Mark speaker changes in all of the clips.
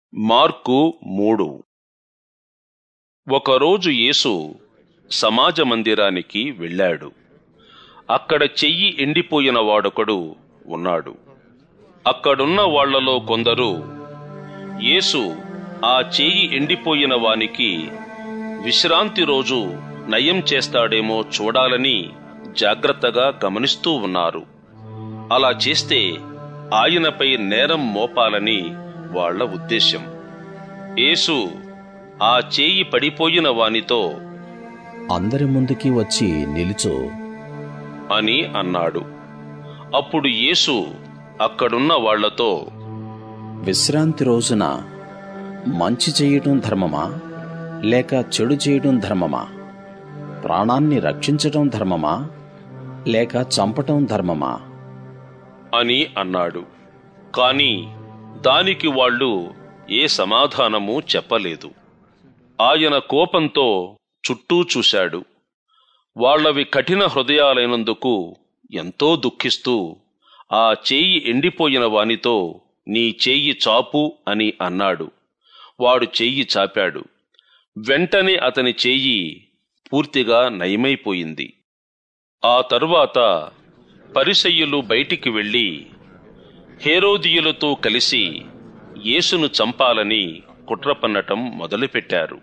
Speaker 1: mark మూడు ఒకరోజు యేసు సమాజ మందిరానికి వెళ్ళాడు అక్కడ చెయ్యి ఎండిపోయిన వాడొకడు ఉన్నాడు అక్కడున్న వాళ్ళలో కొందరు యేసు ఆ చెయ్యి ఎండిపోయిన వానికి విశ్రాంతి రోజు నయం చేస్తాడేమో చూడాలని జాగ్రత్తగా గమనిస్తూ ఉన్నారు అలా చేస్తే ఆయనపై నేరం మోపాలని వాళ్ళ ఉద్దేశం యేసు ఆ చేయి పడిపోయిన వానితో
Speaker 2: అందరి ముందుకి వచ్చి నిలుచో
Speaker 1: అని అన్నాడు అప్పుడు యేసు అక్కడున్న వాళ్లతో
Speaker 2: విశ్రాంతి రోజున మంచి చేయటం ధర్మమా లేక చెడు చేయటం ధర్మమా ప్రాణాన్ని రక్షించటం ధర్మమా లేక చంపటం ధర్మమా
Speaker 1: అని అన్నాడు కాని దానికి వాళ్ళు ఏ సమాధానము చెప్పలేదు ఆయన కోపంతో చుట్టూ చూశాడు వాళ్ళవి కఠిన హృదయాలైనందుకు ఎంతో దుఃఖిస్తూ ఆ చేయి ఎండిపోయిన వానితో నీ చెయ్యి చాపు అని అన్నాడు వాడు చెయ్యి చాపాడు వెంటనే అతని చెయ్యి పూర్తిగా నయమైపోయింది ఆ తరువాత పరిసయ్యులు బయటికి వెళ్ళి హేరోదియులతో కలిసి యేసును చంపాలని కుట్ర పన్నటం మొదలుపెట్టారు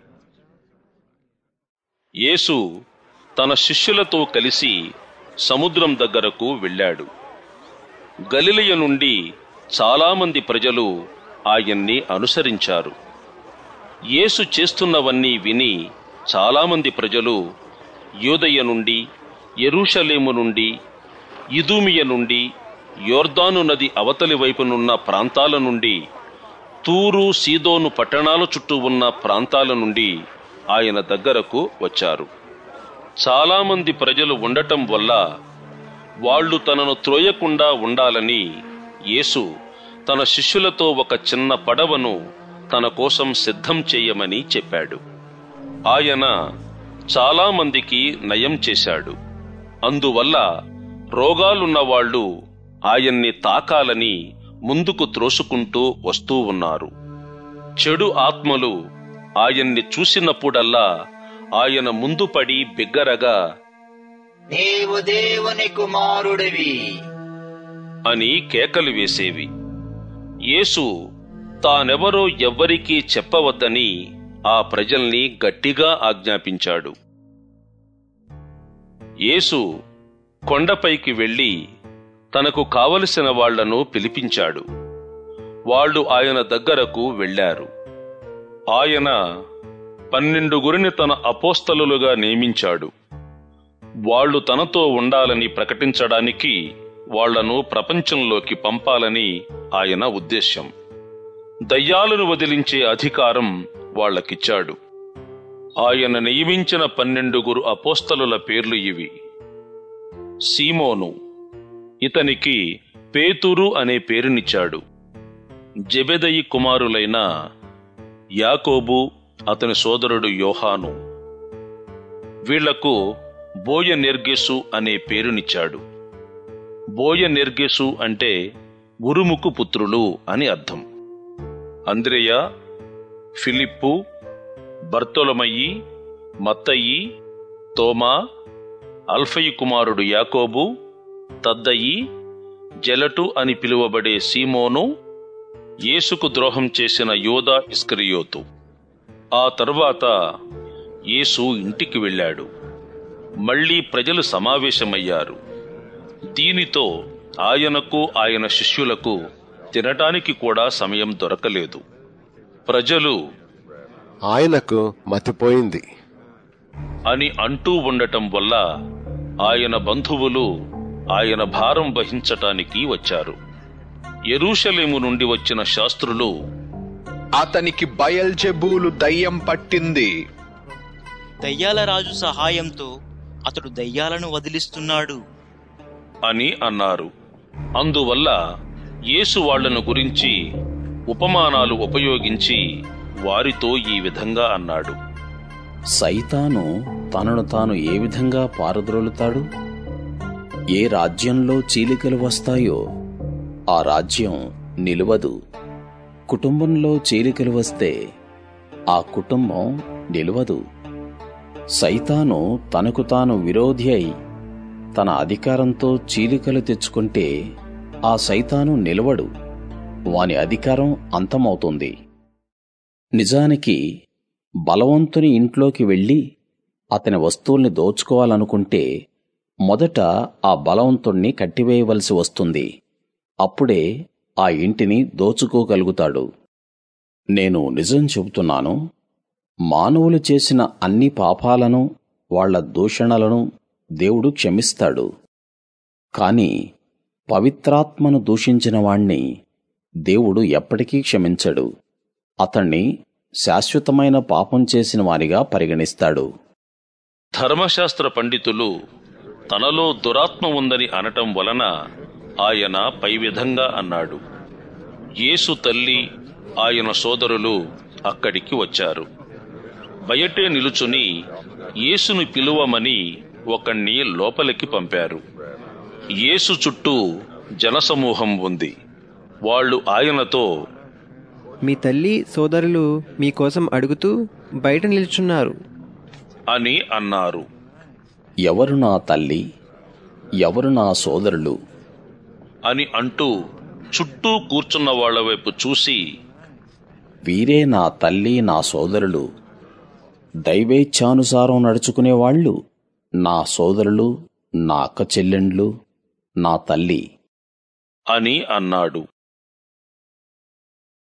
Speaker 1: యేసు తన శిష్యులతో కలిసి సముద్రం దగ్గరకు వెళ్ళాడు గలిలయ నుండి చాలామంది ప్రజలు ఆయన్ని అనుసరించారు యేసు చేస్తున్నవన్నీ విని చాలామంది ప్రజలు యూదయ నుండి ఎరూషలేము నుండి ఇదూమియ నుండి యోర్దాను నది అవతలి వైపునున్న ప్రాంతాల నుండి తూరు సీదోను పట్టణాల చుట్టూ ఉన్న ప్రాంతాల నుండి ఆయన దగ్గరకు వచ్చారు చాలామంది ప్రజలు ఉండటం వల్ల వాళ్ళు తనను త్రోయకుండా ఉండాలని యేసు తన శిష్యులతో ఒక చిన్న పడవను తన కోసం సిద్ధం చేయమని చెప్పాడు ఆయన చాలామందికి నయం చేశాడు అందువల్ల రోగాలున్న వాళ్ళు ఆయన్ని తాకాలని ముందుకు త్రోసుకుంటూ వస్తూ ఉన్నారు చెడు ఆత్మలు ఆయన్ని చూసినప్పుడల్లా ఆయన ముందు పడి బిగ్గరగా
Speaker 3: నీవు దేవుని కుమారుడివి
Speaker 1: అని కేకలు వేసేవి యేసు తానెవరో ఎవ్వరికీ చెప్పవద్దని ఆ ప్రజల్ని గట్టిగా ఆజ్ఞాపించాడు యేసు కొండపైకి వెళ్ళి తనకు కావలసిన వాళ్లను పిలిపించాడు వాళ్ళు ఆయన దగ్గరకు వెళ్ళారు ఆయన పన్నెండుగురిని తన అపోస్తలులుగా నియమించాడు వాళ్ళు తనతో ఉండాలని ప్రకటించడానికి వాళ్లను ప్రపంచంలోకి పంపాలని ఆయన ఉద్దేశ్యం దయ్యాలను వదిలించే అధికారం వాళ్ళకిచ్చాడు ఆయన నియమించిన పన్నెండుగురు అపోస్తలుల పేర్లు ఇవి సీమోను ఇతనికి పేతురు అనే పేరునిచ్చాడు జెబెదయి కుమారులైన యాకోబు అతని సోదరుడు యోహాను వీళ్లకు బోయ నెర్గెసు అనే పేరునిచ్చాడు బోయ నెర్గెసు అంటే ఉరుముకు పుత్రులు అని అర్థం అంద్రేయ ఫిలిప్పు బర్తొలమయ్యి మత్తయి తోమా అల్ఫయి కుమారుడు యాకోబు తద్దయి జలటు అని పిలువబడే సీమోను యేసుకు ద్రోహం చేసిన యోధా ఇస్కరియోతు ఆ తరువాత యేసు ఇంటికి వెళ్ళాడు మళ్ళీ ప్రజలు సమావేశమయ్యారు దీనితో ఆయనకు ఆయన శిష్యులకు తినటానికి కూడా సమయం దొరకలేదు ప్రజలు
Speaker 4: ఆయనకు మతిపోయింది
Speaker 1: అని అంటూ ఉండటం వల్ల ఆయన బంధువులు ఆయన భారం వహించటానికి వచ్చారు ఎరూషలేము నుండి వచ్చిన శాస్త్రులు
Speaker 5: అతనికి బయల్జెబూలు దయ్యం పట్టింది
Speaker 6: దయ్యాల రాజు సహాయంతో అతడు దయ్యాలను వదిలిస్తున్నాడు
Speaker 1: అని అన్నారు అందువల్ల యేసు వాళ్లను గురించి ఉపమానాలు ఉపయోగించి వారితో ఈ విధంగా అన్నాడు
Speaker 2: సైతాను తనను తాను ఏ విధంగా పారద్రోలుతాడు ఏ రాజ్యంలో చీలికలు వస్తాయో ఆ రాజ్యం నిలువదు కుటుంబంలో చీలికలు వస్తే ఆ కుటుంబం నిలవదు సైతాను తనకు తాను విరోధి అయి తన అధికారంతో చీలికలు తెచ్చుకుంటే ఆ సైతాను నిలవడు వాని అధికారం అంతమవుతుంది నిజానికి బలవంతుని ఇంట్లోకి వెళ్ళి అతని వస్తువుల్ని దోచుకోవాలనుకుంటే మొదట ఆ బలవంతుణ్ణి కట్టివేయవలసి వస్తుంది అప్పుడే ఆ ఇంటిని దోచుకోగలుగుతాడు నేను నిజం చెబుతున్నాను మానవులు చేసిన అన్ని పాపాలను వాళ్ళ దూషణలను దేవుడు క్షమిస్తాడు కాని పవిత్రాత్మను దూషించిన వాణ్ణి దేవుడు ఎప్పటికీ క్షమించడు అతణ్ణి శాశ్వతమైన పాపం చేసిన వానిగా పరిగణిస్తాడు
Speaker 1: ధర్మశాస్త్ర పండితులు తనలో దురాత్మ ఉందని అనటం వలన ఆయన పై విధంగా అన్నాడు యేసు తల్లి ఆయన సోదరులు అక్కడికి వచ్చారు బయటే నిలుచుని యేసును పిలువమని ఒకణ్ణి లోపలికి పంపారు యేసు చుట్టూ జనసమూహం ఉంది వాళ్ళు ఆయనతో
Speaker 7: మీ తల్లి సోదరులు మీకోసం అడుగుతూ బయట నిల్చున్నారు
Speaker 1: అని అన్నారు
Speaker 2: ఎవరు నా తల్లి ఎవరు నా సోదరులు
Speaker 1: అని అంటూ చుట్టూ కూర్చున్న వాళ్ళ వైపు చూసి
Speaker 2: వీరే నా తల్లి నా సోదరులు దైవేచ్ఛానుసారం నడుచుకునేవాళ్ళు నా సోదరులు నా అక్క చెల్లెండ్లు నా తల్లి
Speaker 1: అని అన్నాడు